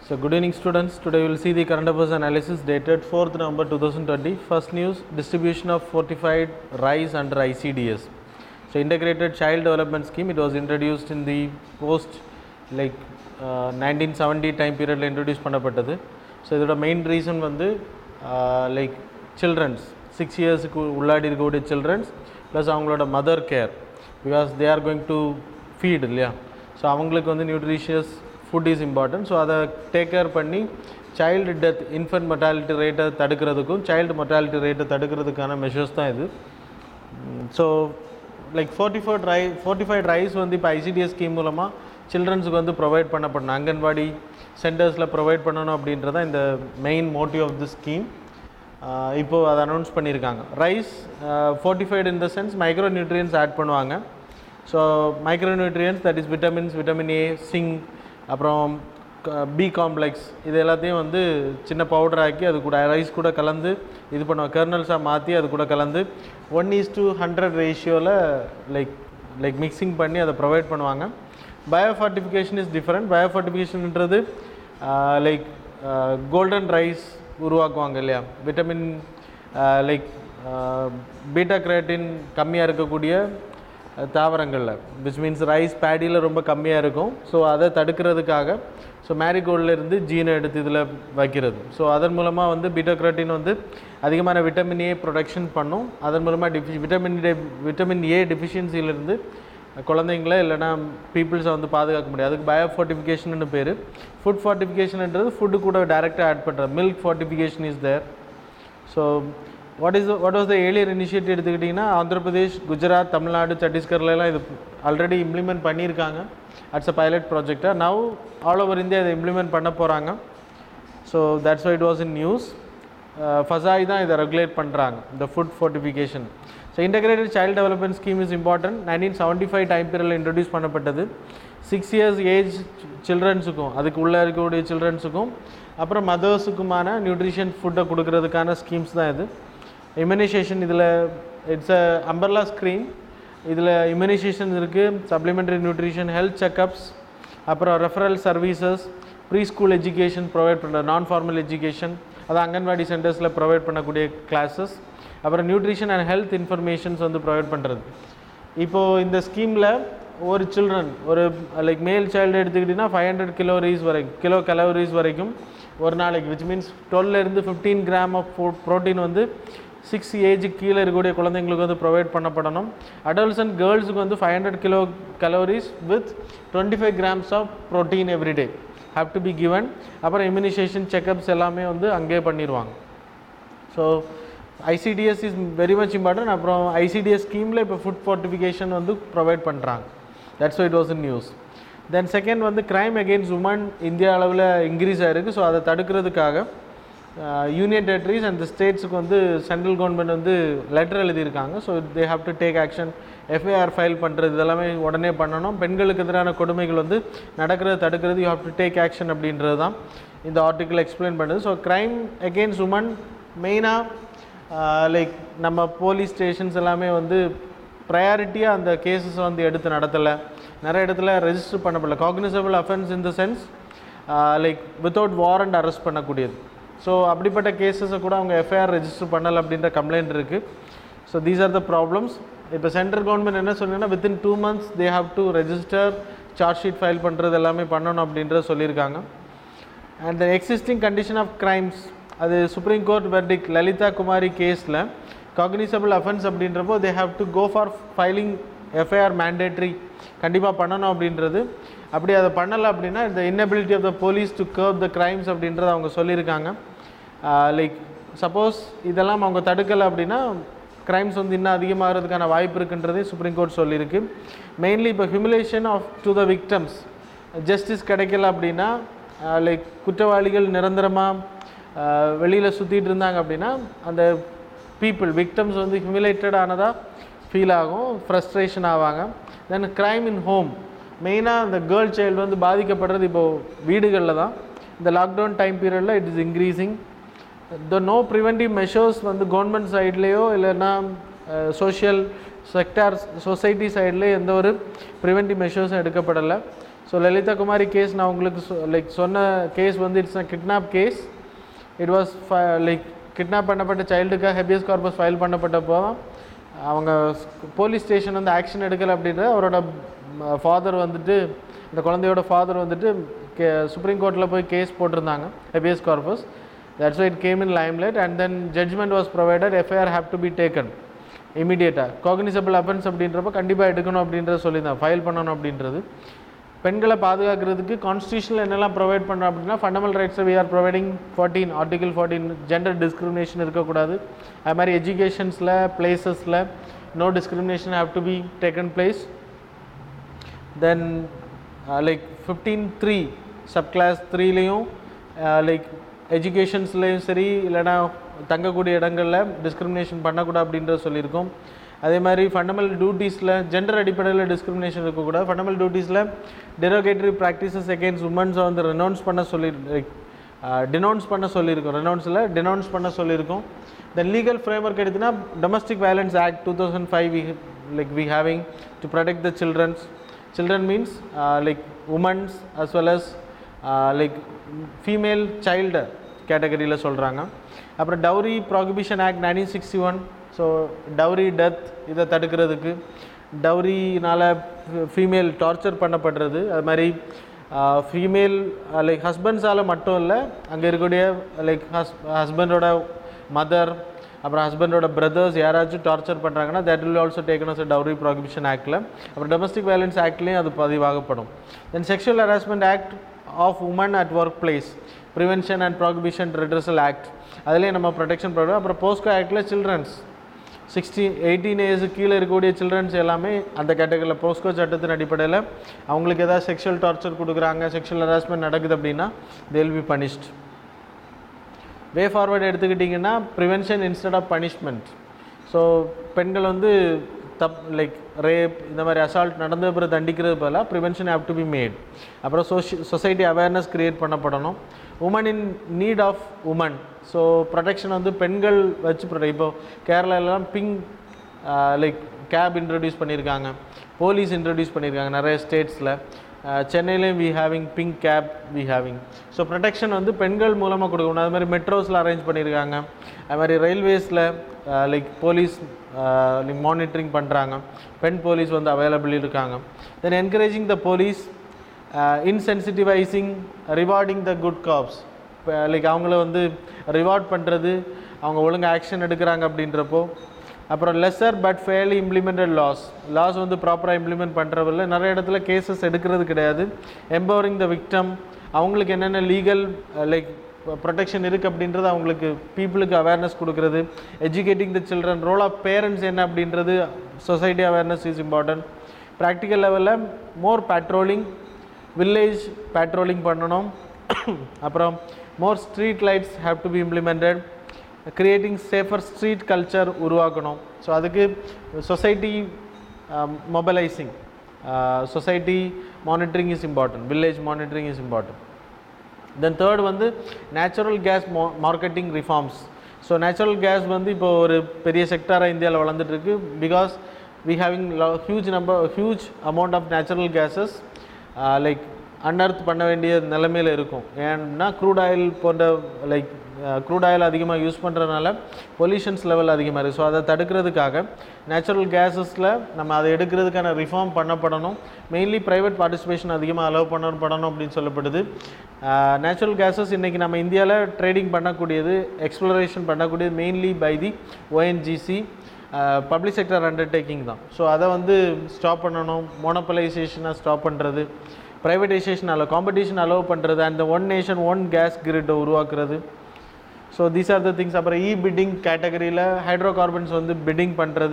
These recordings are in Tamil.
So good evening students. Today we will see the current affairs analysis dated 4th November 2020. First news distribution of fortified rice under ICDS. So integrated child development scheme it was introduced in the post like uh, 1970 time period introduce பண்ணப்பட்டது ஸோ இதோட மெயின் ரீசன் வந்து லைக் சில்ட்ரன்ஸ் சிக்ஸ் இயர்ஸுக்கு உள்ளாடி இருக்கக்கூடிய சில்ட்ரன்ஸ் ப்ளஸ் அவங்களோட mother care because they are going to feed இல்லையா ஸோ அவங்களுக்கு வந்து nutritious food is important so அதை டேக் கேர் பண்ணி சைல்டு டெத் இன்ஃபன்ட் மொட்டாலிட்டி ரேட்டை தடுக்கிறதுக்கும் சைல்டு மொட்டாலிட்டி ரேட்டை தடுக்கிறதுக்கான மெஷர்ஸ் தான் இது ஸோ லைக் ஃபோர்ட்டிஃபோர்ட் ரை ஃபோர்ட்டிஃபைட் ரைஸ் வந்து இப்போ ஐசிடிஎஸ் ஸ்கீம் மூலமாக சில்ட்ரன்ஸுக்கு வந்து ப்ரொவைட் பண்ணப்படணும் அங்கன்வாடி சென்டர்ஸில் ப்ரொவைட் பண்ணணும் அப்படின்றதான் இந்த main motive of the scheme இப்போது அதை அனௌன்ஸ் பண்ணியிருக்காங்க rice fortified in the sense micro nutrients add பண்ணுவாங்க so micro nutrients that is vitamins vitamin A zinc அப்புறம் பி காம்ப்ளெக்ஸ் இது எல்லாத்தையும் வந்து சின்ன பவுடர் ஆக்கி அது கூட ரைஸ் கூட கலந்து இது பண்ணுவாங்க கர்னல்ஸாக மாற்றி அது கூட கலந்து ஒன் இஸ் டூ ஹண்ட்ரட் ரேஷியோவில் லைக் லைக் மிக்சிங் பண்ணி அதை ப்ரொவைட் பண்ணுவாங்க பயோஃபார்ட்டிஃபிகேஷன் இஸ் டிஃப்ரெண்ட் பயோஃபார்ட்டிஃபிகேஷன்ன்றது லைக் கோல்டன் ரைஸ் உருவாக்குவாங்க இல்லையா விட்டமின் லைக் பீட்டா கிரேட்டின் கம்மியாக இருக்கக்கூடிய தாவரங்களில் விச் மீன்ஸ் ரைஸ் பேடியில் ரொம்ப கம்மியாக இருக்கும் ஸோ அதை தடுக்கிறதுக்காக ஸோ மேரிகோல்ட்லேருந்து ஜீனை எடுத்து இதில் வைக்கிறது ஸோ அதன் மூலமாக வந்து பீட்டோக்ரோட்டின் வந்து அதிகமான விட்டமின் ஏ ப்ரொடக்ஷன் பண்ணும் அதன் மூலமாக டிஃபி விட்டமின் டே விட்டமின் ஏ டெஃபிஷியன்சியிலேருந்து குழந்தைங்கள இல்லைனா பீப்புள்ஸை வந்து பாதுகாக்க முடியாது அதுக்கு பயோ ஃபார்ட்டிஃபிகேஷன் பேர் ஃபுட் ஃபார்ட்டிஃபிகேஷன்ன்றது ஃபுட்டு கூட டைரெக்டாக ஆட் பண்ணுறது milk fortification is there so what is what was the ஏலியர் initiative எடுத்துக்கிட்டிங்கன்னா ஆந்திர பிரதேஷ் குஜராத் தமிழ்நாடு சத்தீஸ்கர்லாம் இது ஆல்ரெடி இம்ப்ளிமெண்ட் பண்ணியிருக்காங்க அட்ஸ் அ pilot ப்ராஜெக்டாக now all over India இதை இம்ப்ளிமெண்ட் பண்ண போகிறாங்க so that's why it was in news ஃபசாய் தான் இதை ரெகுலேட் பண்ணுறாங்க இந்த food fortification so integrated child development scheme is important nineteen seventy five time பீரியடில் இன்ட்ரடியூஸ் பண்ணப்பட்டது சிக்ஸ் இயர்ஸ் ஏஜ் சில்ட்ரன்ஸுக்கும் அதுக்கு உள்ளே இருக்கக்கூடிய சில்ட்ரன்ஸுக்கும் அப்புறம் மதர்ஸுக்குமான நியூட்ரிஷன் ஃபுட்டை கொடுக்கறதுக்கான ஸ்கீம்ஸ் தான் இது இம்யூனைசேஷன் இதில் இட்ஸ் அ அம்பர்லா ஸ்க்ரீன் இதில் இம்யூனைசேஷன் இருக்குது சப்ளிமெண்ட்ரி நியூட்ரிஷன் ஹெல்த் செக்கப்ஸ் அப்புறம் referral services pre school education provide பண்ணுற நான் ஃபார்மல் எஜுகேஷன் அது அங்கன்வாடி சென்டர்ஸில் ப்ரொவைட் பண்ணக்கூடிய கிளாஸஸ் அப்புறம் நியூட்ரிஷன் அண்ட் ஹெல்த் இன்ஃபர்மேஷன்ஸ் வந்து ப்ரொவைட் பண்ணுறது இப்போது இந்த ஸ்கீமில் ஒரு சில்ட்ரன் ஒரு லைக் மேல் சைல்டு எடுத்துக்கிட்டிங்கன்னா ஃபைவ் ஹண்ட்ரட் கிலோரிஸ் வரைக்கும் கிலோ கலோரிஸ் வரைக்கும் ஒரு நாளைக்கு விச் மீன்ஸ் டுவெல்லேருந்து ஃபிஃப்டீன் கிராம் ஆஃப் ப்ரோட்டீன் வந்து சிக்ஸ் ஏஜுக்கு கீழே இருக்கக்கூடிய குழந்தைங்களுக்கு வந்து ப்ரொவைட் பண்ணப்படணும் அடல்ட்ஸ் அண்ட் கேர்ள்ஸுக்கு வந்து five hundred kilo calories with twenty five grams of protein everyday have to be given அப்புறம் இம்யூனைசேஷன் செக்கப்ஸ் எல்லாமே வந்து அங்கேயே பண்ணிடுவாங்க so ICDS is very much important அப்புறம் ஐசிடிஎஸ் ஸ்கீமில் இப்போ ஃபுட் ஃபோர்ட்டிஃபிகேஷன் வந்து ப்ரொவைட் பண்ணுறாங்க that's it was in news then second வந்து கிரைம் அகெயின்ஸ்ட் உமன் இந்தியா அளவில் இன்க்ரீஸ் ஆகிருக்கு ஸோ அதை தடுக்கிறதுக்காக யூனியன் டெரிட்டரிஸ் அண்ட் ஸ்டேட்ஸுக்கு வந்து சென்ட்ரல் கவர்மெண்ட் வந்து லெட்டர் எழுதியிருக்காங்க so they have to take action FIR file பண்ணுறது இதெல்லாமே உடனே பண்ணணும் பெண்களுக்கு எதிரான கொடுமைகள் வந்து நடக்கிறது தடுக்கிறது you have to take action அப்படின்றது தான் இந்த ஆர்டிக்கிள் எக்ஸ்பிளைன் பண்ணுது ஸோ க்ரைம் அகெயின்ஸ்ட் உமன் மெயினாக லைக் நம்ம போலீஸ் ஸ்டேஷன்ஸ் எல்லாமே வந்து ப்ரையாரிட்டியாக அந்த கேசஸ் வந்து எடுத்து நடத்தலை நிறைய இடத்துல ரெஜிஸ்டர் பண்ணப்படல cognisable offence in the sense like without warrant arrest பண்ணக்கூடியது ஸோ அப்படிப்பட்ட கேசஸை கூட அவங்க எஃப்ஐஆர் ரெஜிஸ்டர் பண்ணலை அப்படின்ற கம்ப்ளைண்ட் இருக்குது so these are the problems இப்போ சென்ட்ரல் கவர்மெண்ட் என்ன சொன்னீங்கன்னா within two months they have to register charge sheet file பண்ணுறது எல்லாமே பண்ணணும் அப்படின்றத சொல்லியிருக்காங்க and the existing condition of crimes அது supreme court verdict Lalitha Kumari கேஸில் காக்னிசபிள் அஃபென்ஸ் அப்படின்றப்போ they have to go for filing FIR mandatory கண்டிப்பாக பண்ணணும் அப்படின்றது அப்படி அதை பண்ணலை அப்படின்னா இந்த inability of the police to curb the crimes அப்படின்றத அவங்க சொல்லியிருக்காங்க லைக் சப்போஸ் இதெல்லாம் அவங்க தடுக்கலை அப்படின்னா க்ரைம்ஸ் வந்து இன்னும் அதிகமாகிறதுக்கான வாய்ப்பு இருக்குன்றதே சுப்ரீம் கோர்ட் சொல்லியிருக்கு மெயின்லி இப்போ humiliation of to the victims justice கிடைக்கல அப்படின்னா லைக் குற்றவாளிகள் நிரந்தரமாக வெளியில் சுற்றிட்டு இருந்தாங்க அப்படின்னா அந்த பீப்புள் விக்டம்ஸ் வந்து ஹியூமிலேட்டட் ஆனதாக ஃபீல் ஆகும் ஃப்ரஸ்ட்ரேஷன் ஆவாங்க தென் க்ரைம் இன் ஹோம் மெயினாக இந்த கேர்ள் சைல்டு வந்து பாதிக்கப்படுறது இப்போது வீடுகளில் தான் இந்த லாக்டவுன் டைம் பீரியடில் it is increasing the no preventive measures வந்து கவர்மெண்ட் சைட்லேயோ இல்லைன்னா சோஷியல் செக்டார் சொசைட்டி சைட்லேயே எந்த ஒரு ப்ரிவென்டிவ் மெஷர்ஸும் எடுக்கப்படலை ஸோ லலிதா குமாரி கேஸ் நான் உங்களுக்கு லைக் சொன்ன கேஸ் வந்து it's a kidnap case it was like kidnap பண்ணப்பட்ட சைல்டுக்காக ஹெபியஸ் கார்பஸ் ஃபைல் பண்ணப்பட்டப்போ அவங்க போலீஸ் ஸ்டேஷன் வந்து ஆக்ஷன் எடுக்கலை அப்படின்ற அவரோட ஃபாதர் வந்துட்டு இந்த குழந்தையோட ஃபாதர் வந்துட்டு கே சுப்ரீம் கோர்ட்டில் போய் கேஸ் போட்டிருந்தாங்க habeas corpus that's it came in limelight and then judgment was provided FIR have to be taken இமீடியட்டாக காக்னிசபிள் அஃபென்ஸ் அப்படின்றப்ப கண்டிப்பாக எடுக்கணும் அப்படின்றத சொல்லியிருந்தேன் ஃபைல் பண்ணணும் அப்படின்றது பெண்களை பாதுகாக்கிறதுக்கு கான்ஸ்டியூஷனில் என்னெல்லாம் ப்ரொவைட் பண்ணுறோம் அப்படின்னா ஃபண்டமெண்டல் ரைட்ஸை we are providing fourteen article fourteen gender discrimination இருக்கக்கூடாது அது மாதிரி எஜுகேஷன்ஸில் பிளேசஸில் no discrimination have to be taken place then like fifteen three sub clause த்ரீலேயும் லைக் எஜுகேஷன்ஸ்லேயும் சரி இல்லைனா தங்கக்கூடிய இடங்களில் டிஸ்கிரிமினேஷன் பண்ணக்கூடாது அப்படின்றத சொல்லியிருக்கோம் அதே மாதிரி ஃபண்டமெண்டல் டியூட்டிஸில் ஜெண்டர் அடிப்படையில் டிஸ்கிரிமினேஷன் இருக்கக்கூடாது ஃபண்டமெண்டல் டியூட்டிஸில் டெரோகேட்டரி ப்ராக்டிசஸ் அகேன்ஸ்ட் உமன்ஸை வந்து ரெனவுன்ஸ் பண்ண சொல்லி லைக் டினவுன்ஸ் பண்ண சொல்லியிருக்கோம் ரெனவுன்ஸில் டினவுன்ஸ் பண்ண சொல்லியிருக்கோம் தென் லீகல் ஃப்ரேம் ஒர்க் எடுத்தினா domestic violence act two thousand five we like we having to protect the childrens children means like womens as well as like female child கேட்டகரியில் சொல்கிறாங்க அப்புறம் dowry prohibition act nineteen sixty one so dowry death இதை தடுக்கிறதுக்கு டவுரினால் ஃபீமேல் டார்ச்சர் பண்ணப்படுறது அது மாதிரி ஃபீமேல் லைக் ஹஸ்பண்ட்ஸால் மட்டும் இல்லை அங்கே இருக்கக்கூடிய லைக் ஹஸ் ஹஸ்பண்டோட மதர் அப்புறம் ஹஸ்பண்டோட பிரதர்ஸ் யாராச்சும் டார்ச்சர் பண்ணுறாங்கன்னா that will also taken as dowry prohibition ஆக்டில் அப்புறம் டொமஸ்டிக் வயலன்ஸ் ஆக்ட்லேயும் அது பதிவாகப்படும் then sexual harassment act of women at work place prevention and prohibition redressal act அதுலேயும் நம்ம ப்ரொடெக்ஷன் ப்ரோக்ராம் அப்புறம் போஸ்கோ ஆக்டில் சில்ட்ரன்ஸ் சிக்ஸ்டீன் எயிட்டீன் ஏஜ் கீழே இருக்கக்கூடிய சில்ட்ரன்ஸ் எல்லாமே அந்த கேட்டகரியில் போஸ்கோ சட்டத்தின் அடிப்படையில் அவங்களுக்கு ஏதாவது செக்ஷுவல் டார்ச்சர் கொடுக்குறாங்க செக்ஷுவல் ஹராஸ்மெண்ட் நடக்குது அப்படின்னா they'll be punished way forward எடுத்துக்கிட்டிங்கன்னா prevention instead of punishment so பெண்கள் வந்து தப் லைக் ரேப் இந்த மாதிரி அசால்ட் நடந்த பிறகு தண்டிக்கிறது பதிலாக prevention have to be made அப்புறம் சோஷி சொசைட்டி அவேர்னஸ் க்ரியேட் பண்ணப்படணும் women in need of women so protection வந்து பெண்கள் வச்சு ப்ரொடெக்ட் இப்போ கேரளாலலாம் பிங்க் லைக் கேப் இன்ட்ரடியூஸ் பண்ணியிருக்காங்க போலீஸ் இன்ட்ரடியூஸ் பண்ணியிருக்காங்க நிறைய ஸ்டேட்ஸில் சென்னையிலையும் we having pink cab we having so protection வந்து பெண்கள் மூலமாக கொடுக்கணும் அது மாதிரி மெட்ரோஸில் அரேஞ்ச் பண்ணியிருக்காங்க அது மாதிரி ரயில்வேஸில் லைக் போலீஸ் மானிட்டரிங் பண்ணுறாங்க பெண் போலீஸ் வந்து அவைலபிள் இருக்காங்க then encouraging the police insensitivising rewarding the good cops like அவங்கள வந்து ரிவார்ட் பண்ணுறது அவங்க ஒழுங்காக ஆக்ஷன் எடுக்கிறாங்க அப்படின்றப்போ அப்புறம் lesser but fairly implemented laws laws வந்து ப்ராப்பராக இம்ப்ளிமெண்ட் பண்ணுறதில்ல நிறைய இடத்துல கேசஸ் எடுக்கிறது கிடையாது எம்பவரிங் த விக்டம் அவங்களுக்கு என்னென்ன லீகல் லைக் ப்ரொடெக்ஷன் இருக்குது அப்படின்றது அவங்களுக்கு பீப்புளுக்கு அவேர்னஸ் கொடுக்குறது educating the children role of parents என்ன அப்படின்றது society awareness is important practical லெவலில் மோர் பேட்ரோலிங் வில்லேஜ் பேட்ரோலிங் பண்ணணும் அப்புறம் more street lights have to be implemented creating safer street culture உருவாக்கணும் ஸோ அதுக்கு society mobilising society monitoring is important village monitoring is important then third வந்து natural gas marketing reforms so natural gas வந்து இப்போ ஒரு பெரிய செக்டாராக இந்தியாவில் வளர்ந்துட்டுருக்கு because we having huge number huge amount of natural gases like unearth பண்ண வேண்டிய நிலைமையில் இருக்கும் ஏன்னா க்ரூட் ஆயில் போன்ற லைக் க்ரூட் ஆயில் அதிகமாக யூஸ் பண்ணுறதுனால பொல்யூஷன்ஸ் லெவல் அதிகமாக இருக்குது ஸோ அதை தடுக்கிறதுக்காக நேச்சுரல் கேஸஸில் நம்ம அதை எடுக்கிறதுக்கான ரிஃபார்ம் பண்ணப்படணும் மெயின்லி ப்ரைவேட் பார்ட்டிசிபேஷன் அதிகமாக அலோவ் பண்ணப்படணும் அப்படின்னு சொல்லப்படுது நேச்சுரல் கேஸஸ் இன்றைக்கி நம்ம இந்தியாவில் ட்ரேடிங் பண்ணக்கூடியது எக்ஸ்ப்ளரேஷன் பண்ணக்கூடியது mainly by the ONGC public sector undertaking தான் ஸோ அதை வந்து ஸ்டாப் பண்ணணும் மோனோபலைசேஷனை ஸ்டாப் பண்ணுறது ப்ரைவேடைசேஷன் அலோ காம்படிஷன் அலோவ் பண்ணுறது and one nation one gas கிரிட்டை உருவாக்குறது so these are the things அப்புறம் இ பிட்டிங் கேட்டகரியில் ஹைட்ரோ கார்பன்ஸ் வந்து பிட்டிங் பண்ணுறது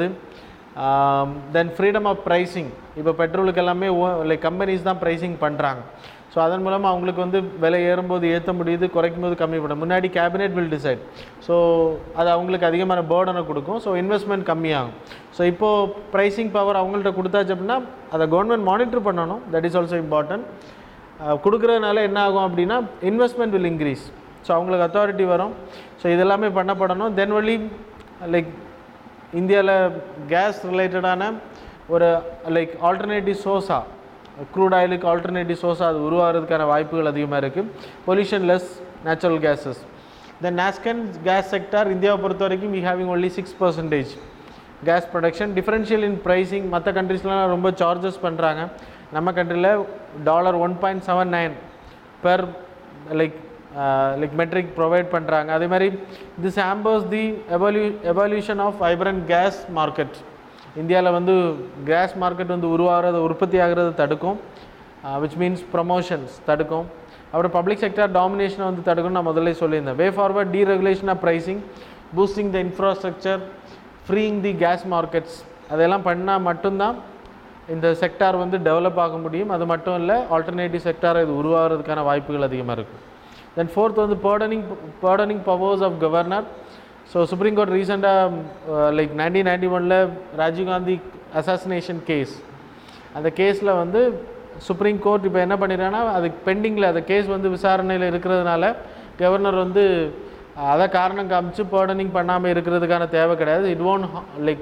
தென் ஃப்ரீடம் ஆஃப் ப்ரைஸிங் இப்போ பெட்ரோலுக்கு எல்லாமே லைக் கம்பெனிஸ் தான் ப்ரைஸிங் பண்ணுறாங்க ஸோ அதன் மூலமாக அவங்களுக்கு வந்து விலை ஏறும்போது ஏற்ற முடியுது குறைக்கும் போது கம்மி பண்ண முன்னாடி கேபினெட் வில் டிசைட் ஸோ அது அவங்களுக்கு அதிகமான பேர்டனை கொடுக்கும் ஸோ இன்வெஸ்ட்மெண்ட் கம்மியாகும் ஸோ இப்போது ப்ரைஸிங் பவர் அவங்கள்ட்ட கொடுத்தாச்சு அப்படின்னா அதை கவர்மெண்ட் மானிட்டர் பண்ணணும் தட் இஸ் ஆல்சோ இம்பார்ட்டன்ட் கொடுக்குறதுனால என்ன ஆகும் அப்படின்னா இன்வெஸ்ட்மெண்ட் வில் இன்க்ரீஸ் ஸோ அவங்களுக்கு அத்தாரிட்டி வரும் ஸோ இதெல்லாமே பண்ணப்படணும் தென் ஒன்லி லைக் இந்தியாவில் கேஸ் ரிலேட்டடான ஒரு லைக் ஆல்டர்னேட்டிவ் சோர்ஸாக க்ரூட் ஆயிலுக்கு ஆல்டர்னேட்டிவ் சோர்ஸ் அது உருவாகிறதுக்கான வாய்ப்புகள் அதிகமாக இருக்குது pollution less natural gases then நாஸ்கன் கேஸ் செக்டார் இந்தியாவை பொறுத்த வரைக்கும் we having only six percentage gas production differential in pricing மற்ற கண்ட்ரீஸ்லாம் ரொம்ப சார்ஜஸ் பண்ணுறாங்க நம்ம கண்ட்ரியில் dollar one point seven nine per like like metric provide பண்ணுறாங்க அதே மாதிரி திஸ் ஆம்பர்ஸ் தி எவல்யூ evolution of vibrant gas market இந்தியாவில் வந்து கேஸ் மார்க்கெட் வந்து உருவாகிறது உற்பத்தி ஆகிறது தடுக்கும் விச் மீன்ஸ் ப்ரமோஷன்ஸ் தடுக்கும் அப்புறம் பப்ளிக் செக்டர் டாமினேஷனை வந்து தடுக்கும் நான் முதல்ல சொல்லியிருந்தேன் way forward deregulation of pricing boosting the infrastructure freeing the gas markets அதெல்லாம் பண்ணால் மட்டும்தான் இந்த செக்டார் வந்து டெவலப் ஆக முடியும் அது மட்டும் இல்லை ஆல்டர்னேட்டிவ் செக்டார் இது உருவாகிறதுக்கான வாய்ப்புகள் அதிகமாக இருக்குது தென் ஃபோர்த் வந்து pardoning pardoning powers of governor so supreme court ரீசெண்டாக லைக் நைன்டீன் நைன்டி ஒனில் ராஜீவ்காந்தி அசாசினேஷன் கேஸ் அந்த கேஸில் வந்து சுப்ரீம் கோர்ட் இப்போ என்ன பண்ணிடுறாங்கன்னா அதுக்கு பெண்டிங்கில் அந்த கேஸ் வந்து விசாரணையில் இருக்கிறதுனால கவர்னர் வந்து அதை காரணம் காமிச்சு பேர்டனிங் பண்ணாமல் இருக்கிறதுக்கான தேவை கிடையாது இட் ஓன் லைக்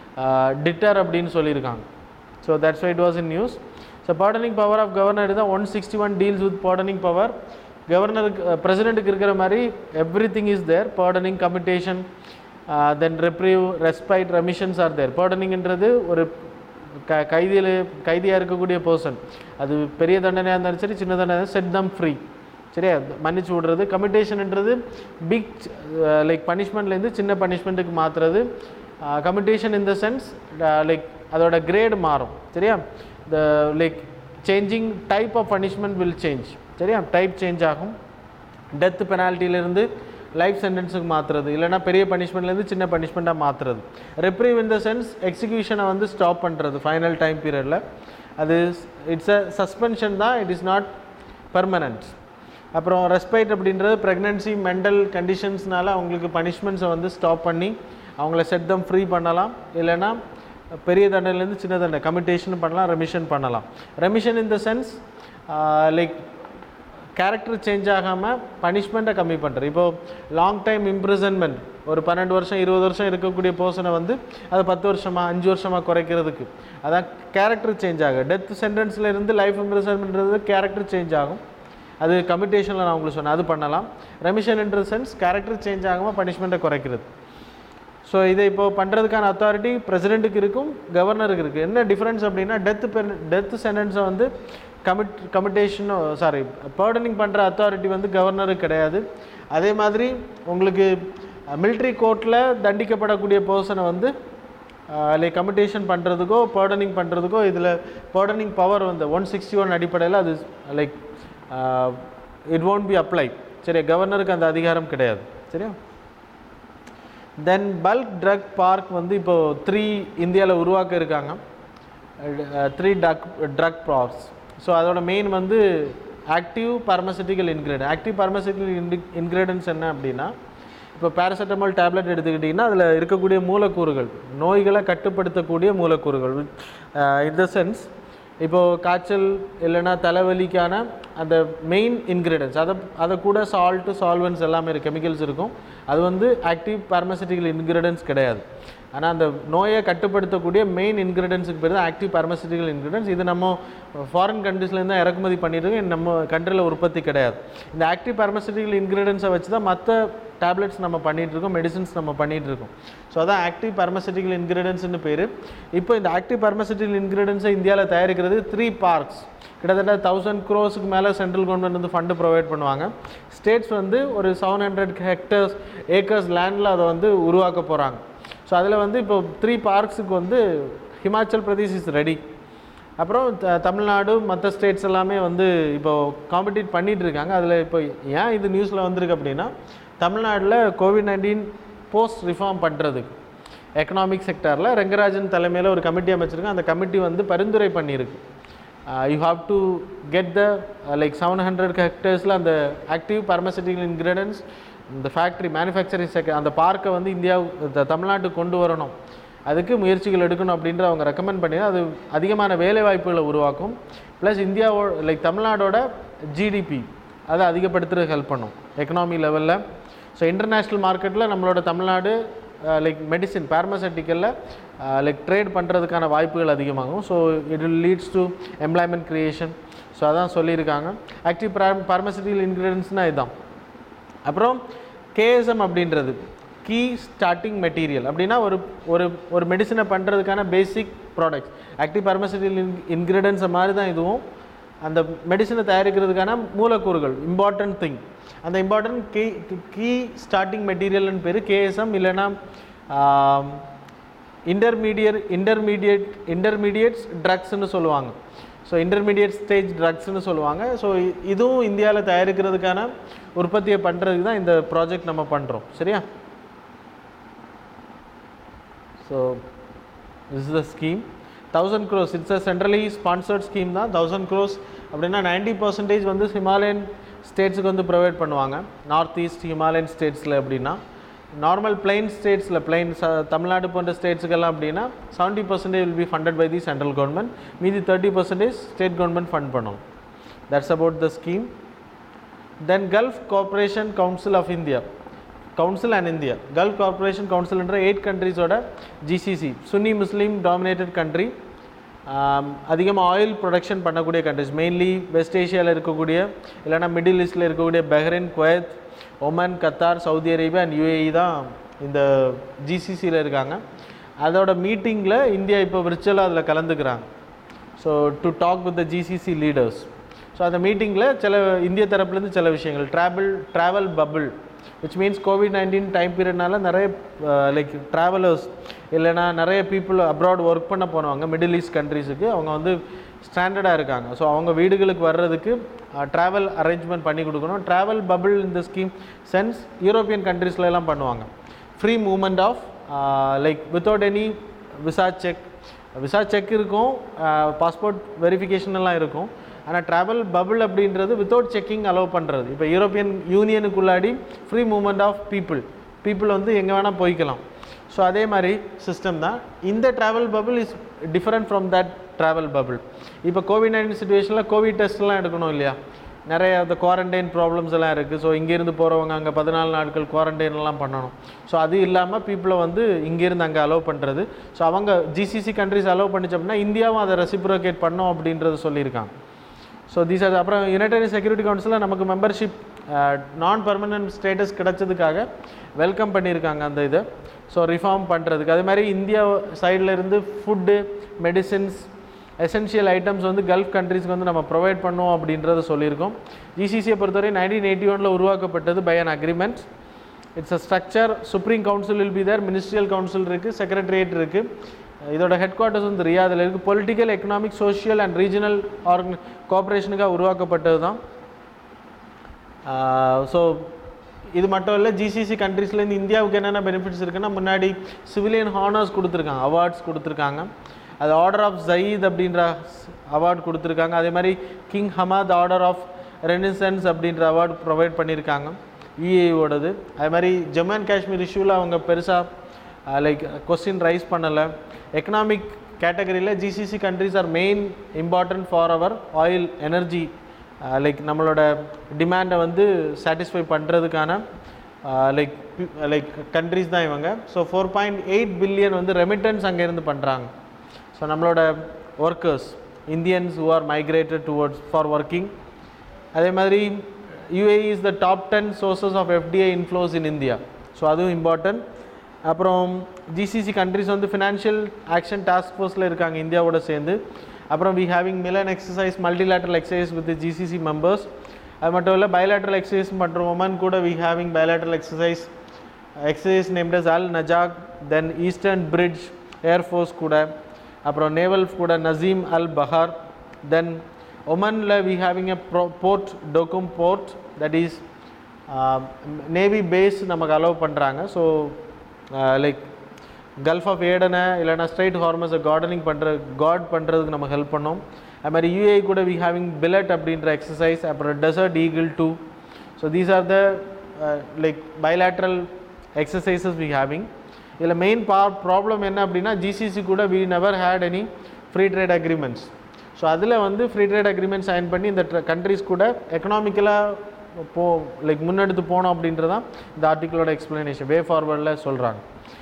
டிட்டர் அப்படின்னு சொல்லியிருக்காங்க so that's why it was in news so pardoning power of governor தான் one sixty one deals with pardoning power கவர்னருக்கு பிரசிடெண்ட்டுக்கு இருக்கிற மாதிரி everything is there pardoning commutation then reprieve respite remissions are there பார்டனிங்ன்றது ஒரு க கைதியில் கைதியாக இருக்கக்கூடிய பர்சன் அது பெரிய தண்டனையாக இருந்தாலும் சரி சின்ன தண்டனை செட் தம் ஃப்ரீ சரியா மன்னிச்சு விடுறது கமிட்டேஷன்ன்றது பிக் லைக் பனிஷ்மெண்ட்லேருந்து சின்ன பனிஷ்மெண்ட்டுக்கு மாற்றுறது commutation in the sense like அதோட கிரேடு மாறும் சரியா the like changing type of punishment will change சரியா டைப் சேஞ்ச் ஆகும் டெத் பெனால்ட்டியிலேருந்து லைஃப் சென்டென்ஸுக்கு மாற்றுறது இல்லைனா பெரிய பனிஷ்மெண்ட்லேருந்து சின்ன பனிஷ்மெண்ட்டாக மாற்றுறது ரெப்ரிவ் இன் த சென்ஸ் எக்ஸிக்யூஷனை வந்து ஸ்டாப் பண்ணுறது ஃபைனல் டைம் பீரியடில் அது இட்ஸ் அ சஸ்பென்ஷன் தான் இட் இஸ் நாட் பர்மனண்ட் அப்புறம் ரெஸ்பைட் அப்படின்றது ப்ரெக்னென்சி மென்டல் கண்டிஷன்ஸ்னால அவங்களுக்கு பனிஷ்மெண்ட்ஸை வந்து ஸ்டாப் பண்ணி அவங்கள செட் தம் ஃப்ரீ பண்ணலாம் இல்லைனா பெரிய தண்டனைலேருந்து சின்ன தண்டனை கமிட்டேஷன் பண்ணலாம் ரெமிஷன் பண்ணலாம் remission in the sense like character change ஆகாமல் பனிஷ்மெண்ட்டை கம்மி பண்ணுறது இப்போது லாங் டைம் இம்ப்ரிசன்மெண்ட் ஒரு பன்னெண்டு வருஷம் இருபது வருஷம் இருக்கக்கூடிய பர்சனை வந்து அது பத்து வருஷமாக அஞ்சு வருஷமாக குறைக்கிறதுக்கு அதான் கேரக்டர் சேஞ்ச் ஆகும் டெத் சென்டென்ஸில் இருந்து லைஃப் இம்ப்ரிசன்மெண்ட்றது கேரக்டர் சேஞ்ச் ஆகும் அது கமிட்டேஷனில் நான் உங்களுக்கு சொன்னேன் அது பண்ணலாம் ரெமிஷன் என்ற சென்ஸ் கேரக்டர் சேஞ்ச் ஆகாமல் பனிஷ்மெண்ட்டை குறைக்கிறது ஸோ இதை இப்போ பண்ணுறதுக்கான அத்தாரிட்டி பிரசிடெண்ட்டுக்கு இருக்கும் கவர்னருக்கு இருக்குது என்ன டிஃப்ரென்ஸ் அப்படின்னா டெத்து பென் டெத் சென்டென்ஸை வந்து கமிட் கமிட்டேஷனோ சாரி பேர்டனிங் பண்ணுற அத்தாரிட்டி வந்து கவர்னருக்கு கிடையாது அதே மாதிரி உங்களுக்கு மிலிட்ரி கோர்ட்டில் தண்டிக்கப்படக்கூடிய பர்சனை வந்து லைக் கமிட்டேஷன் பண்ணுறதுக்கோ பேர்டனிங் பண்ணுறதுக்கோ இதில் பேர்டனிங் பவர் வந்து ஒன் சிக்ஸ்டி ஒன் அடிப்படையில் அது like it won't B apply சரியா கவர்னருக்கு அந்த அதிகாரம் கிடையாது சரியா தென் பல்க் ட்ரக் பார்க் வந்து இப்போது த்ரீ இந்தியாவில் உருவாக்க இருக்காங்க three drug drug parks so அதோட மெயின் வந்து active pharmaceutical ingredient active pharmaceutical இன்டி இன்க்ரீடியன்ஸ் என்ன அப்படின்னா இப்போ பேராசிட்டமால் டேப்லெட் எடுத்துக்கிட்டிங்கன்னா அதில் இருக்கக்கூடிய மூலக்கூறுகள் நோய்களை கட்டுப்படுத்தக்கூடிய மூலக்கூறுகள் இந்த சென்ஸ் இப்போது காய்ச்சல் இல்லைன்னா தலைவலிக்கான அந்த மெயின் இன்க்ரீடியன்ஸ் அதை அதை கூட சால்ட்டு சால்வன்ஸ் எல்லாமே இருக்குது கெமிக்கல்ஸ் இருக்கும் அது வந்து ஆக்டிவ் பார்மசிட்டிக்கல் இன்க்ரீடியன்ஸ் கிடையாது ஆனால் அந்த நோயை கட்டுப்படுத்தக்கூடிய மெயின் இன்க்ரீடியன்ஸுக்கு பேர் தான் ஆக்டிவ் பார்மசிட்டிக்கல் இன்க்ரீடியன்ஸ் இது நம்ம ஃபாரின் கண்ட்ரீஸ்லேருந்து தான் இறக்குமதி பண்ணியிருக்கோம் நம்ம கண்ட்ரியில் உற்பத்தி கிடையாது இந்த ஆக்டிவ் பார்மசிட்டிக்கல் இன்க்ரீடியன்ஸை வச்சு தான் மற்ற டேப்லெட்ஸ் நம்ம பண்ணிகிட்டு இருக்கோம் மெடிசின்ஸ் நம்ம பண்ணிகிட்டு இருக்கோம் ஸோ அதான் ஆக்டிவ் பார்மசிட்டிக்கல் இன்க்ரீடியன்ஸ்னு பேர் இப்போ இந்த ஆக்டிவ் பார்மசிட்டிக்கல் இன்க்ரீடியன்ஸை இந்தியாவில் தயாரிக்கிறது த்ரீ பார்க்ஸ் கிட்டத்தட்ட தௌசண்ட் க்ரோஸுக்கு மேலே சென்ட்ரல் கவர்மெண்ட் வந்து ஃபண்டு ப்ரொவைட் பண்ணுவாங்க ஸ்டேட்ஸ் வந்து ஒரு செவன் ஹண்ட்ரட் ஹெக்டர்ஸ் ஏக்கர்ஸ் லேண்டில் அதை வந்து உருவாக்க போகிறாங்க ஸோ அதில் வந்து இப்போ த்ரீ பார்க்ஸுக்கு வந்து ஹிமாச்சல் பிரதேஷ் இஸ் ரெடி அப்புறம் த தமிழ்நாடு மற்ற ஸ்டேட்ஸ் எல்லாமே வந்து இப்போ காம்படிட் பண்ணிகிட்டு இருக்காங்க அதில் இப்போ ஏன் இது நியூஸில் வந்திருக்கு அப்படின்னா தமிழ்நாட்டில் கோவிட் நைன்டீன் போஸ்ட் ரிஃபார்ம் பண்ணுறதுக்கு எக்கனாமிக் செக்டாரில் ரெங்கராஜன் தலைமையில் ஒரு கமிட்டி அமைச்சிருக்காங்க அந்த கமிட்டி வந்து பரிந்துரை பண்ணியிருக்கு you have to get the like seven hundred ஹெக்டர்ஸில் அந்த ஆக்டிவ் பார்மசிட்டிக்கல் இன்க்ரீடியன்ஸ் இந்த ஃபேக்ட்ரி மேனுஃபேக்சரிங் செக் அந்த பார்க்கை வந்து இந்தியா த- தமிழ்நாட்டுக்கு கொண்டு வரணும் அதுக்கு முயற்சிகள் எடுக்கணும் அப்படின்ற அவங்க ரெக்கமெண்ட் பண்ணி அது அதிகமான வேலை வாய்ப்புகளை உருவாக்கும் ப்ளஸ் இந்தியாவோ லைக் தமிழ்நாடோட ஜிடிபி அதை அதிகப்படுத்துறதுக்கு ஹெல்ப் பண்ணும் எக்கனாமி லெவலில் ஸோ இன்டர்நேஷ்னல் மார்க்கெட்டில் நம்மளோட Tamil Nadu like medicine பார்மசட்டிக்கலில் like trade பண்ணுறதுக்கான வாய்ப்புகள் அதிகமாகும் so it will leads to employment creation so அதான் சொல்லியிருக்காங்க ஆக்டிவ் பார்மசட்டிக்கல் இன்க்ரீடியன்ஸ்னால் இதுதான் அப்புறம் கேஎஸ்எம் அப்படின்றது கீ ஸ்டார்டிங் மெட்டீரியல் அப்படின்னா ஒரு ஒரு ஒரு மெடிசனை பண்ணுறதுக்கான basic products active pharmaceutical in இன்க்ரீடியன்ஸை மாதிரி தான் இதுவும் அந்த மெடிசனை தயாரிக்கிறதுக்கான மூலக்கூறுகள் இம்பார்ட்டன்ட் திங் அந்த இம்பார்ட்டன்ட் கீ கீ ஸ்டார்டிங் மெட்டீரியல்னு பேர் கேஎஸ்எம் இல்லைன்னா இன்டர்மீடியட் இன்டர்மீடியட் இன்டர்மீடியட்ஸ் ட்ரக்ஸ்னு சொல்லுவாங்க ஸோ இன்டர்மீடியட் ஸ்டேஜ் ட்ரக்ஸ்னு சொல்லுவாங்க ஸோ இதுவும் இந்தியாவில் தயாரிக்கிறதுக்கான உற்பத்தியை பண்ணுறதுக்கு தான் இந்த ப்ராஜெக்ட் நம்ம பண்ணுறோம் சரியா so this is the scheme thousand cross it's a centrally sponsored scheme தான் தௌசண்ட் க்ரோஸ் அப்படின்னா நைன்டி பர்சன்டேஜ் வந்து ஹிமாலயன் ஸ்டேட்ஸுக்கு வந்து ப்ரொவைட் பண்ணுவாங்க நார்த் ஈஸ்ட் ஹிமாலயன் ஸ்டேட்ஸில் அப்படின்னா நார்மல் பிளைன் ஸ்டேட்ஸில் பிளைன் தமிழ்நாடு போன்ற ஸ்டேட்ஸுக்கெல்லாம் அப்படின்னா seventy percentage will be funded by the central government மீதி thirty percentage state government fund பண்ணும் that's about the scheme then gulf cooperation council of India council and India gulf corporation கவுன்சில்ன்ற எயிட் கண்ட்ரீஸோட GCC Sunni Muslim dominated country அதிகமாக ஆயில் ப்ரொடக்ஷன் பண்ணக்கூடிய கண்ட்ரிஸ் மெயின்லி வெஸ்ட் ஏஷியாவில் இருக்கக்கூடிய இல்லைனா மிடில் ஈஸ்டில் இருக்கக்கூடிய Bahrain Kuwait Oman Qatar Saudi Arabia and UAE தான் இந்த ஜிசிசியில் இருக்காங்க அதோட மீட்டிங்கில் இந்தியா இப்போ விர்ச்சுவலாக அதில் கலந்துக்கிறாங்க so to talk with the GCC leaders so அந்த மீட்டிங்கில் சில இந்திய தரப்புலேருந்து சில விஷயங்கள் travel travel bubble which means COVID nineteen time பீரியட்னால நிறைய லைக் ட்ராவலர்ஸ் இல்லைனா நிறைய பீப்புள் அப்ராட் ஒர்க் பண்ண போனவங்க மிடில் ஈஸ்ட் கண்ட்ரீஸுக்கு அவங்க வந்து ஸ்டாண்டர்டாக இருக்காங்க ஸோ அவங்க வீடுகளுக்கு வர்றதுக்கு ட்ராவல் அரேஞ்ச்மெண்ட் பண்ணி கொடுக்கணும் ட்ராவல் பபிள் இந்த ஸ்கீம் சென்ஸ் யூரோப்பியன் கண்ட்ரீஸ்ல எல்லாம் பண்ணுவாங்க free movement of like without any visa check visa check இருக்கும் பாஸ்போர்ட் வெரிஃபிகேஷன் எல்லாம் இருக்கும் ஆனால் ட்ராவல் பபிள் அப்படின்றது வித்தவுட் செக்கிங் அலோவ் பண்ணுறது இப்போ யூரோப்பியன் யூனியனுக்குள்ளாடி free movement of people people வந்து எங்கே வேணால் போய்க்கலாம் ஸோ அதே மாதிரி சிஸ்டம் தான் இந்த travel bubble is different from that travel bubble இப்போ கோவிட் நைன்டீன் சுச்சுவேஷனில் கோவிட் டெஸ்ட்லாம் எடுக்கணும் இல்லையா நிறைய அந்த குவாரண்டைன் ப்ராப்ளம்ஸ் எல்லாம் இருக்குது ஸோ இங்கேருந்து போகிறவங்க அங்கே பதினாலு நாட்கள் quarantine எல்லாம் பண்ணணும் ஸோ அது இல்லாமல் பீப்புளை வந்து இங்கேருந்து அங்கே அலோவ் பண்ணுறது ஸோ அவங்க ஜிசிசி கண்ட்ரிஸ் அலோவ் பண்ணிச்சு அப்படின்னா இந்தியாவும் அதை ரெசிப்ரோகேட் பண்ணோம் அப்படின்றது சொல்லியிருக்காங்க ஸோ தீஸ் ஆர் அப்புறம் யுனைடெட் செக்யூரிட்டி கவுன்சிலில் நமக்கு மெம்பர்ஷிப் நான் பர்மனன்ட் ஸ்டேட்டஸ் கிடைச்சதுக்காக வெல்கம் பண்ணியிருக்காங்க அந்த இதை ஸோ ரிஃபார்ம் பண்ணுறதுக்கு அதே மாதிரி இந்தியா சைடில் இருந்து ஃபுட்டு மெடிசின்ஸ் எசென்ஷியல் ஐட்டம்ஸ் வந்து கல்ஃப் கண்ட்ரீஸ்க்கு வந்து நம்ம ப்ரொவைட் பண்ணுவோம் அப்படின்றத சொல்லியிருக்கோம் ஜிசிசியை பொறுத்தவரை நைன்டீன் எயிட்டி ஒனில் உருவாக்கப்பட்டது by an agreement it's a structure supreme council will be there ministerial council இருக்குது செக்ரட்டரியேட் இருக்குது இதோட ஹெட் குவார்ட்டர்ஸ் வந்து ரியாதில் இருக்குது political economic social and regional ஆர்கன கோஆப்ரேஷனுக்காக உருவாக்கப்பட்டது தான் ஸோ இது மட்டும் இல்லை ஜிசிசி கண்ட்ரீஸ்லேருந்து இந்தியாவுக்கு என்னென்ன பெனிஃபிட்ஸ் இருக்குன்னா முன்னாடி சிவிலியன் ஹானர்ஸ் கொடுத்துருக்காங்க அவார்ட்ஸ் கொடுத்துருக்காங்க அது ஆர்டர் ஆஃப் ஜயீத் அப்படின்ற அவார்டு கொடுத்துருக்காங்க அதே மாதிரி king Hamad order of renaissance அப்படின்ற அவார்டு ப்ரொவைட் பண்ணியிருக்காங்க யூஏஓடது அதே மாதிரி ஜம்மு அண்ட் காஷ்மீர் இஷ்யூவில் அவங்க பெருசாக லைக் கொஸ்டின் ரைஸ் பண்ணலை எக்கனாமிக் கேட்டகரியில் GCC countries are main important for our oil energy like நம்மளோட டிமாண்டை வந்து சாட்டிஸ்ஃபை பண்ணுறதுக்கான லைக் லைக் கண்ட்ரிஸ் தான் இவங்க so four point eight billion வந்து ரெமிட்டன்ஸ் அங்கேருந்து பண்ணுறாங்க ஸோ நம்மளோட workers Indians who are migrated towards for working அதே மாதிரி UAE is the top ten sources of FDI inflows in India so அதுவும் இம்பார்ட்டன்ட் அப்புறம் ஜிசிசி கண்ட்ரிஸ் வந்து ஃபினான்ஷியல் ஆக்ஷன் டாஸ்க் ஃபோர்ஸில் இருக்காங்க இந்தியாவோட சேர்ந்து அப்புறம் we having Milan exercise multilateral exercise with GCC members அது மட்டும் இல்லை பயலேட்ரல் எக்ஸசைஸ் பண்ணுற ஒமன் கூட we having bilateral exercise exercise named as Al Najah then Eastern Bridge air force கூட அப்புறம் நேவல் கூட நசீம் அல் பஹார் தென் ஒமனில் வி ஹேவிங் எ ப்ரோ port Duqm port that is navy base நமக்கு அலோவ் பண்ணுறாங்க ஸோ லைக் கல்ஃப் ஆஃப் ஏடனை இல்லைனா ஸ்ட்ரைட் ஹார்மஸை கார்டனிங் பண்ணுற காட் பண்ணுறதுக்கு நம்ம ஹெல்ப் பண்ணோம் அது மாதிரி யூஏ கூட வி ஹேவிங் பில்லட் அப்படின்ற எக்ஸசைஸ் அப்புறம் Desert Eagle two so these are the like bilateral exercises we having இதில் மெயின் பா ப்ராப்ளம் என்ன அப்படின்னா ஜிசிசி கூட we never had any free trade agreements so அதில் வந்து ஃப்ரீ ட்ரேட் அக்ரிமெண்ட் சைன் பண்ணி இந்த கண்ட்ரிஸ் கூட எக்கனாமிக்கலாக போ லைக் முன்னெடுத்து போனோம் அப்படின்றதான் இந்த ஆர்டிக்கிளோட எக்ஸ்ப்ளனேஷன் வே ஃபார்வர்டில் சொல்கிறாங்க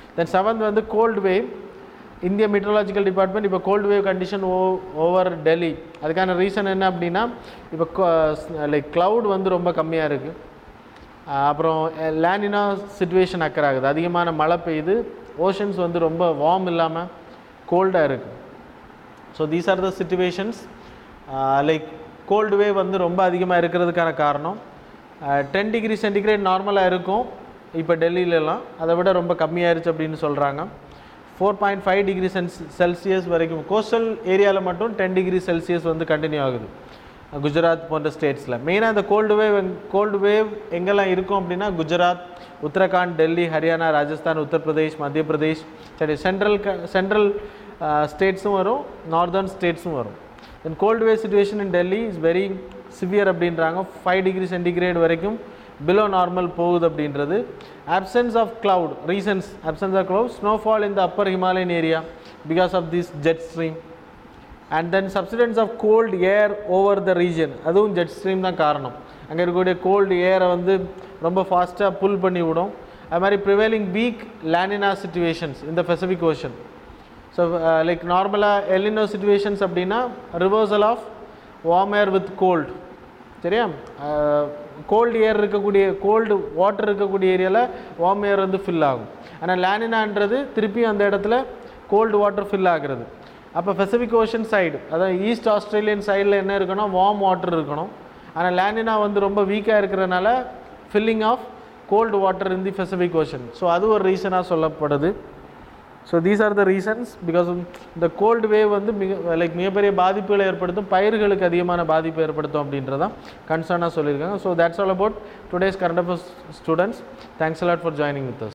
தென் செவன்த் வந்து கோல்டு வேவ் இந்திய மெட்ரலாஜிக்கல் டிபார்ட்மெண்ட் இப்போ கோல்டு வேவ் கண்டிஷன் ஓ ஓவர் டெல்லி அதுக்கான ரீசன் என்ன அப்படின்னா இப்போ லைக் க்ளவுட் வந்து ரொம்ப கம்மியாக இருக்குது அப்புறம் லேண்டினா சுச்சுவேஷன் அக்கர் ஆகுது அதிகமான மழை பெய்யுது ஓஷன்ஸ் வந்து ரொம்ப வார்ம் இல்லாமல் கோல்டாக இருக்குது so these are the situations like cold wave வந்து ரொம்ப அதிகமாக இருக்கிறதுக்கான காரணம் டென் டிகிரி சென்டிகிரேட் நார்மலாக இருக்கும் இப்போ டெல்லியிலலாம் அதை விட ரொம்ப கம்மியாயிருச்சு அப்படின்னு சொல்கிறாங்க ஃபோர் பாயிண்ட் ஃபைவ் டிகிரி சென்ஸ் செல்சியஸ் வரைக்கும் கோஸ்டல் ஏரியாவில் மட்டும் டென் டிகிரி செல்சியஸ் வந்து கண்டினியூ ஆகுது குஜராத் போன்ற ஸ்டேட்ஸில் மெயினாக இந்த கோல்டு வேவ் கோல்டு வேவ் எங்கெல்லாம் இருக்கும் அப்படின்னா குஜராத் உத்தரகாண்ட் டெல்லி ஹரியானா ராஜஸ்தான் உத்தரப்பிரதேஷ் மத்திய பிரதேஷ் சரி சென்ட்ரல் சென்ட்ரல் ஸ்டேட்ஸும் வரும் நார்தர்ன் ஸ்டேட்ஸும் வரும் then cold wave situation in Delhi is very severe அப்படின்றாங்க ஃபைவ் டிகிரி சென்டிகிரேட் வரைக்கும் பிலோ நார்மல் போகுது அப்படின்றது absence of cloud reasons absence of cloud snowfall in the upper himalayan area because of this jet stream and then subsidence of cold air over the region அதுவும் ஜெட் ஸ்ட்ரீம் தான் காரணம் அங்கே இருக்கக்கூடிய கோல்டு ஏரை வந்து ரொம்ப ஃபாஸ்ட்டாக புல் பண்ணி விடும் அது மாதிரி ப்ரிவேலிங் வீக் லேண்டினா சுச்சுவேஷன்ஸ் இந்த பெசிபிக் ஓஷன் ஸோ லைக் நார்மலாக எலினோ சுச்சுவேஷன்ஸ் அப்படின்னா reversal of warm air with cold சரியா கோல்டு ஏர் இருக்கக்கூடிய கோல்டு வாட்டர் இருக்கக்கூடிய ஏரியாவில் வார்ம் ஏர் வந்து ஃபில் ஆகும் ஆனால் லேனினான்றது திருப்பியும் அந்த இடத்துல கோல்டு வாட்டர் ஃபில் ஆகுறது அப்போ பெசிபிக் ஓஷன் சைடு அதாவது ஈஸ்ட் ஆஸ்திரேலியன் சைடில் என்ன இருக்கணும் வார்ம் வாட்டர் இருக்கணும் ஆனால் லேண்டினா வந்து ரொம்ப வீக்காக இருக்கிறனால filling of cold water in the Pacific Ocean so அது ஒரு ரீசனாக சொல்லப்படுது so these are the reasons because இந்த கோல்டு வேவ் வந்து மிக லைக் மிகப்பெரிய பாதிப்புகளை ஏற்படுத்தும் பயிர்களுக்கு அதிகமான பாதிப்பு ஏற்படுத்தும் அப்படின்றதான் கன்சர்னாக சொல்லியிருக்காங்க so that's all about today's current affairs students thanks a lot for joining with as